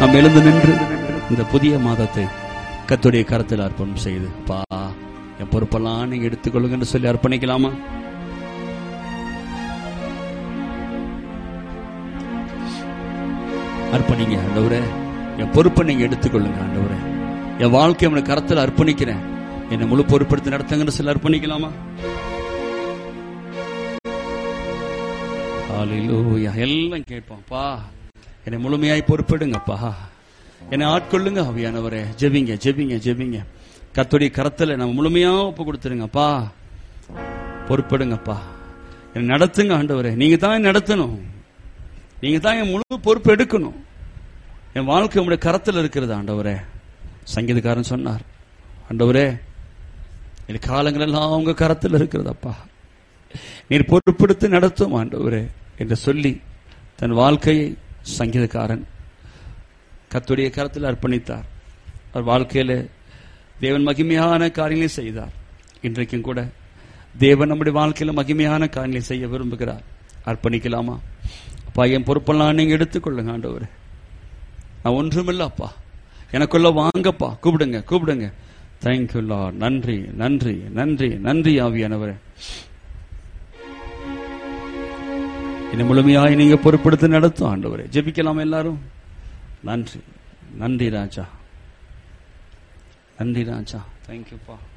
நாம் எழுந்து நின்று இந்த புதிய மாதத்தை கத்துடைய கரத்தில் அர்ப்பணம் செய்து பா என் பொறுப்பெல்லாம் நீங்க எடுத்துக்கொள்ளுங்கன்னு சொல்லி அர்ப்பணிக்கலாமா அர்ப்பணிங்க ஆண்டவரே என் பொறுப்பை நீங்க எடுத்துக்கொள்ளுங்க ஆண்டவரே என் வாழ்க்கை உனக்கு கரத்தில் அர்ப்பணிக்கிறேன் என்னை முழு பொறுப்படுத்தி நடத்துங்கன்னு சொல்லி அர்ப்பணிக்கலாமா ஹalleluya எல்லாம் கேட்போம்ப்பா என்னை முழுமையாய் பொறுப்பெடுங்கப்பா என்னை ஆட்கொள்ளுங்க அவியானவரே ஜெபிங்க ஜெபிங்க ஜெபிங்க கர்த்தருடைய கரத்துல நம்ம முழுமையா ஒப்பு கொடுத்துருங்கப்பா பொறுப்பெடுங்கப்பா என்னை நடத்துங்க ஆண்டவரே நீங்க தான் என்னை நடத்தணும் நீங்க தான் என் முழு பொறுப்பு எடுக்கணும் என் வாழ்க்கை உங்களுடைய கரத்தில் இருக்கிறது ஆண்டவரே சங்கீதக்காரன் சொன்னார் ஆண்டவரே என் காலங்கள் எல்லாம் உங்க கரத்தில் இருக்கிறதப்பா நீர் பொறுப்படுத்தி நடத்தும் ஆண்டவரே என்று சொல்லி தன் வாழ்க்கையை சங்கீதக்காரன் கத்துடைய கரத்தில் அர்ப்பணித்தார் அவர் வாழ்க்கையில தேவன் மகிமையான காரியங்களை செய்தார் இன்றைக்கும் கூட தேவன் நம்முடைய வாழ்க்கையில மகிமையான காரியங்களை செய்ய விரும்புகிறார் அர்ப்பணிக்கலாமா அப்பா என் பொறுப்பெல்லாம் நீங்க எடுத்துக்கொள்ளுங்க ஆண்டவரே நான் ஒன்றுமில்ல அப்பா எனக்குள்ள வாங்கப்பா கூப்பிடுங்க கூப்பிடுங்க தேங்க்யூ லார்ட் நன்றி நன்றி நன்றி நன்றி ஆவியானவரே என்னை முழுமையாய் நீங்க பொறுப்படுத்தி நடத்தும் ஆண்டவரே ஜெபிக்கலாம் எல்லாரும் நன்றி நன்றி ராஜா நன்றி ராஜா தேங்க்யூப்பா